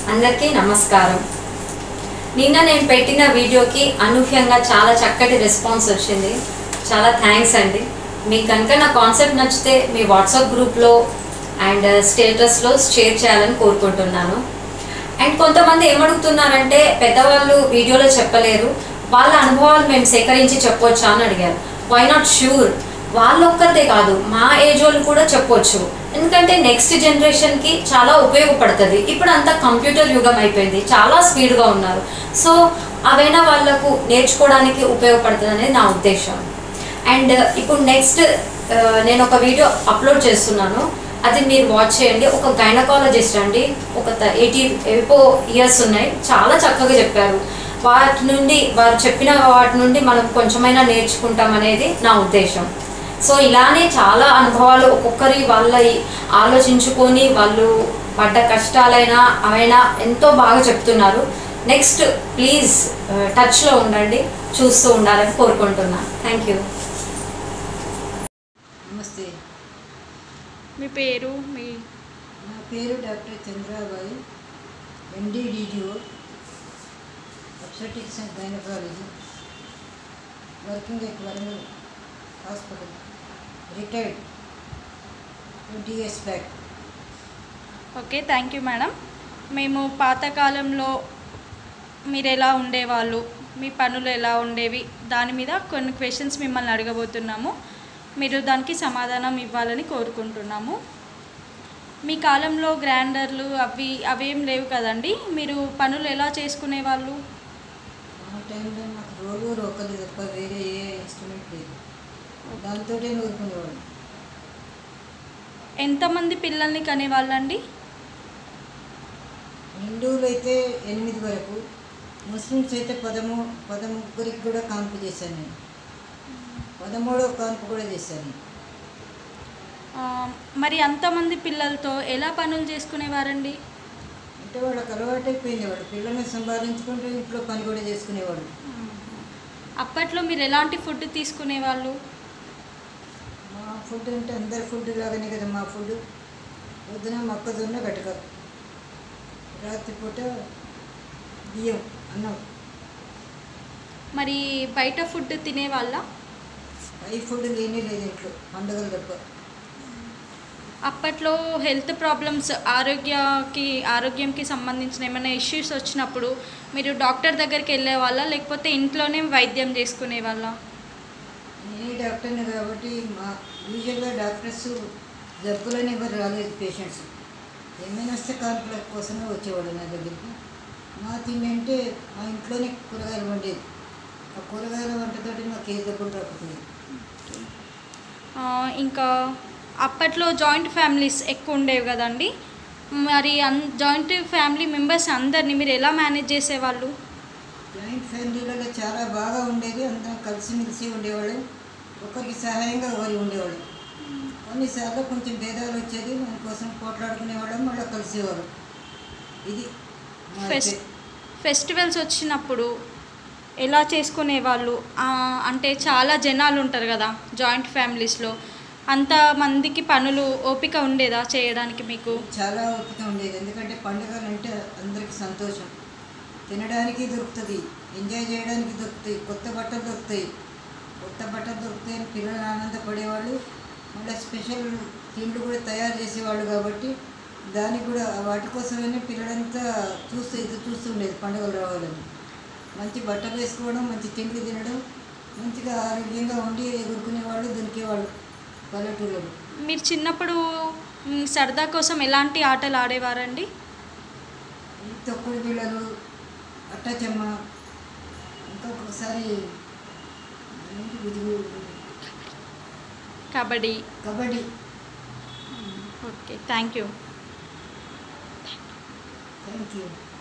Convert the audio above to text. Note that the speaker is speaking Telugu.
అందరికీ నమస్కారం నిన్న నేను పెట్టిన వీడియోకి అనూహ్యంగా చాలా చక్కటి రెస్పాన్స్ వచ్చింది చాలా థ్యాంక్స్ అండి మీకు కనుక నా కాన్సెప్ట్ నచ్చితే మీ వాట్సాప్ గ్రూప్లో అండ్ స్టేటస్లో షేర్ చేయాలని కోరుకుంటున్నాను అండ్ కొంతమంది ఏమడుగుతున్నారంటే పెద్దవాళ్ళు వీడియోలో చెప్పలేరు వాళ్ళ అనుభవాలు మేము సేకరించి చెప్పొచ్చా అని అడిగారు వై నాట్ ష్యూర్ వాళ్ళొక్కరిదే కాదు మా ఏజ్ వాళ్ళు కూడా చెప్పొచ్చు ఎందుకంటే నెక్స్ట్ జనరేషన్కి చాలా ఉపయోగపడుతుంది ఇప్పుడు అంతా కంప్యూటర్ యుగం అయిపోయింది చాలా స్పీడ్గా ఉన్నారు సో అవైనా వాళ్ళకు నేర్చుకోవడానికి ఉపయోగపడుతుంది అనేది నా ఉద్దేశం అండ్ ఇప్పుడు నెక్స్ట్ నేను ఒక వీడియో అప్లోడ్ చేస్తున్నాను అది మీరు వాచ్ చేయండి ఒక గైనకాలజిస్ట్ అండి ఒక ఎయిటీ ఎయిపో ఇయర్స్ ఉన్నాయి చాలా చక్కగా చెప్పారు వాటి నుండి వారు చెప్పిన వాటి నుండి మనం కొంచెమైనా నేర్చుకుంటాం అనేది నా ఉద్దేశం సో ఇలానే చాలా అనుభవాలు ఒక్కొక్కరి వాళ్ళ ఆలోచించుకొని వాళ్ళు పడ్డ కష్టాలైనా అవైనా ఎంతో బాగా చెప్తున్నారు నెక్స్ట్ ప్లీజ్ టచ్లో ఉండండి చూస్తూ ఉండాలని కోరుకుంటున్నాను థ్యాంక్ యూ నమస్తే మీ పేరు మీ నా పేరు doctor Chandrabai MD DGO obstetrics and gynaecology working at Warangal hospital retired twenty years back okay thank you madam మేము పాతకాలంలో మీరు ఎలా ఉండేవాళ్ళు మీ పనులు ఎలా ఉండేవి దాని మీద కొన్ని క్వశ్చన్స్ మిమ్మల్ని అడగబోతున్నాము మీరు దానికి సమాధానం ఇవ్వాలని కోరుకుంటున్నాము మీ కాలంలో గ్రైండర్లు అవి అవేం లేవు కదండి మీరు పనులు ఎలా చేసుకునేవాళ్ళు ఆ టైంలో నాకు రోలు రోకలు తప్ప వేరే ఏ ఇన్స్ట్రుమెంట్ లేదు దాంతో నూరుకునేవాడు ఎంతమంది పిల్లల్ని కనేవాళ్ళండి హిందువులు అయితే ఎనిమిది వరకు ముస్లిమ్స్ అయితే పదమూ పదముగ్గురికి కూడా కాన్పు చేశాను నేను పదమూడో కాన్పు కూడా చేశాను ఆ, మరి అంతమంది పిల్లలతో ఎలా పనులు చేసుకునేవారండి అంటే వాళ్ళకి అలవాటైపోయింది వాడు పిల్లల్ని సంపాదించుకుంటూ ఇంట్లో పని కూడా చేసుకునేవాడు అప్పట్లో మీరు ఎలాంటి ఫుడ్ తీసుకునేవాళ్ళు మా ఫుడ్ అంటే అందరి ఫుడ్ లాగానే కదా మా ఫుడ్ పొద్దున మొక్కజొన్న గటక రాత్రిపూట బియ్యం అన్నం మరి బయట ఫుడ్ తినేవాళ్ళ పై ఫుడ్ లేనే లేదు ఇంట్లో పండుగలు తప్ప అప్పట్లో హెల్త్ ప్రాబ్లమ్స్ ఆరోగ్యకి ఆరోగ్యంకి సంబంధించిన ఏమైనా ఇష్యూస్ వచ్చినప్పుడు మీరు డాక్టర్ దగ్గరికి వెళ్ళే వాళ్ళ లేకపోతే ఇంట్లోనే వైద్యం చేసుకునే వాళ్ళ నేనే డాక్టర్ని కాబట్టి మా యూజువల్గా డాక్టర్స్ జబ్బులని ఎవరు రాలేదు పేషెంట్స్ ఏమైనా వస్తే కాన్పుల కోసమే వచ్చేవాడు నా దగ్గరికి మా తిండి అంటే మా ఇంట్లోనే కూరగాయలు వండేది ఆ కూరగాయల వంటతోటి మాకు ఏ జబ్బులు రాకపోయింది ఆ, ఇంకా అప్పట్లో జాయింట్ ఫ్యామిలీస్ ఎక్కువ ఉండేవి కదండి మరి అన్ జాయింట్ ఫ్యామిలీ మెంబర్స్ అందరినీ మీరు ఎలా మేనేజ్ చేసేవాళ్ళు జాయింట్ ఫ్యామిలీలలో చాలా బాగా ఉండేది అందరం కలిసిమెలిసి ఉండేవాళ్ళు ఒకరికి సహాయంగా ఒకరి ఉండేవాళ్ళు కొన్నిసార్లు కొంచెం భేదాలు వచ్చేది దానికోసం పోట్లాడుకునేవాళ్ళం మళ్ళీ కలిసేవాళ్ళం ఇది మా ఫెస్ట్ పే- ఫెస్టివల్స్ వచ్చినప్పుడు ఎలా చేసుకునేవాళ్ళు ఆ, అంటే చాలా జనాలు ఉంటారు కదా జాయింట్ ఫ్యామిలీస్లో అంతమందికి పనులు ఓపిక ఉండేదా చేయడానికి మీకు చాలా ఓపిక ఉండేది ఎందుకంటే పండుగలు అంటే అందరికి సంతోషం తినడానికి దొరుకుతుంది ఎంజాయ్ చేయడానికి దొరుకుతాయి కొత్త బట్టలు దొరుకుతాయి కొత్త బట్టలు దొరుకుతాయి అని పిల్లలు ఆనందపడేవాళ్ళు మళ్ళీ స్పెషల్ తిండ్లు కూడా తయారు చేసేవాళ్ళు కాబట్టి దానికి కూడా వాటి కోసమైనా పిల్లలంతా చూస్తూ ఇది చూస్తూ ఉండేది పండుగలు రావాలని మంచి బట్టలు వేసుకోవడం మంచి తిండ్లు తినడం మంచిగా ఆరోగ్యంగా ఉండి ఎగురుకునేవాళ్ళు దొరికేవాళ్ళు పల్లెటూళ్ళలో మీరు చిన్నప్పుడు మ్, సరదా కోసం ఎలాంటి ఆటలు ఆడేవారండి ఈ తొక్కుడు బిళ్ళలు అట్టచెమ్మ ఇంకొకసారి ఏంటి గుదుగు kabaddi kabaddi okay thank you thank you